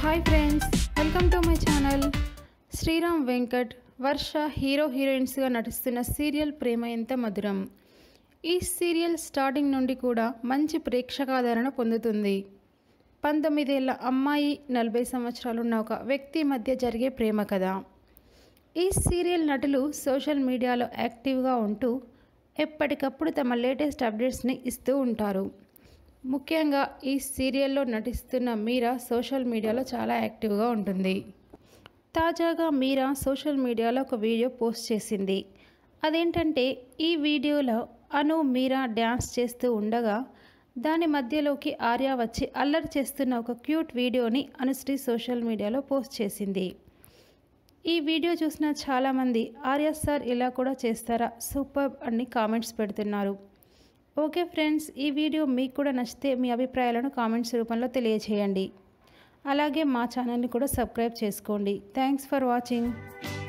hi friends welcome to my channel Sriram Venkat Varsha hero హీరోయిన్స్గా నటిస్తున్న serial ప్రేమ ఎంత మధురం ఈ సీరియల్ స్టార్టింగ్ నుండి కూడా మంచి ప్రేక్షకాదరణ పొందుతుంది పంతొమ్మిదేళ్ల అమ్మాయి నలభై సంవత్సరాలున్న ఒక వ్యక్తి మధ్య జరిగే ప్రేమ కథ ఈ సీరియల్ నటులు సోషల్ మీడియాలో యాక్టివ్గా ఉంటూ ఎప్పటికప్పుడు తమ లేటెస్ట్ అప్డేట్స్ని ఇస్తూ ఉంటారు ముఖ్యంగా ఈ సీరియల్లో నటిస్తున్న మీరా సోషల్ మీడియాలో చాలా యాక్టివ్గా ఉంటుంది తాజాగా మీరా సోషల్ మీడియాలో ఒక వీడియో పోస్ట్ చేసింది అదేంటంటే ఈ వీడియోలో అను మీరా డ్యాన్స్ చేస్తూ ఉండగా దాని మధ్యలోకి ఆర్య వచ్చి అల్లరి చేస్తున్న ఒక క్యూట్ వీడియోని అనుశ్రీ సోషల్ మీడియాలో పోస్ట్ చేసింది ఈ వీడియో చూసిన చాలామంది ఆర్య సార్ ఇలా కూడా చేస్తారా సూపర్ అని కామెంట్స్ పెడుతున్నారు ఓకే ఫ్రెండ్స్ ఈ వీడియో మీకు కూడా నచ్చితే మీ అభిప్రాయాలను కామెంట్స్ రూపంలో తెలియజేయండి అలాగే మా ఛానల్ని కూడా సబ్స్క్రైబ్ చేసుకోండి థ్యాంక్స్ ఫర్ వాచింగ్